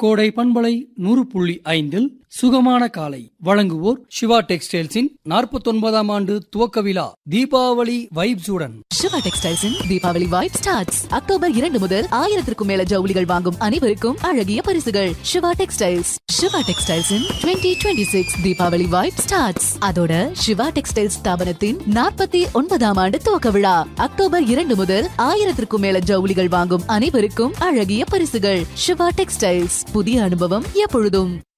கோடை பண்பலை நூறு புள்ளி ஐந்தில் சுகமான காலை வழங்குவோர் சிவா டெக்ஸ்டைல்ஸின் நாற்பத்தொன்பதாம் ஆண்டு துவக்க விழா தீபாவளி வைப்ஸுடன் சிவா டெக்ஸ்டைல்ஸின் தீபாவளி வைப் ஸ்டார்ட்ஸ் அக்டோபர் இரண்டு முதல் ஆயிரத்திற்கும் மேல ஜவுளிகள் வாங்கும் அனைவருக்கும் அழகிய பரிசுகள் சிவா டெக்ஸ்டைல்ஸ் சிவா டெக்ஸ்டைல்ஸின் twenty twenty six Deepavali vibe starts அதோட சிவா டெக்ஸ்டைல்ஸ் ஸ்தாபனத்தின் நாற்பத்தி ஒன்பதாம் ஆண்டு துவக்க விழா அக்டோபர் இரண்டு முதல் ஆயிரத்திற்கும் மேல ஜவுளிகள் வாங்கும் அனைவருக்கும் அழகிய பரிசுகள் சிவா டெக்ஸ்டைல்ஸ் புதிய அனுபவம் எப்பொழுதும்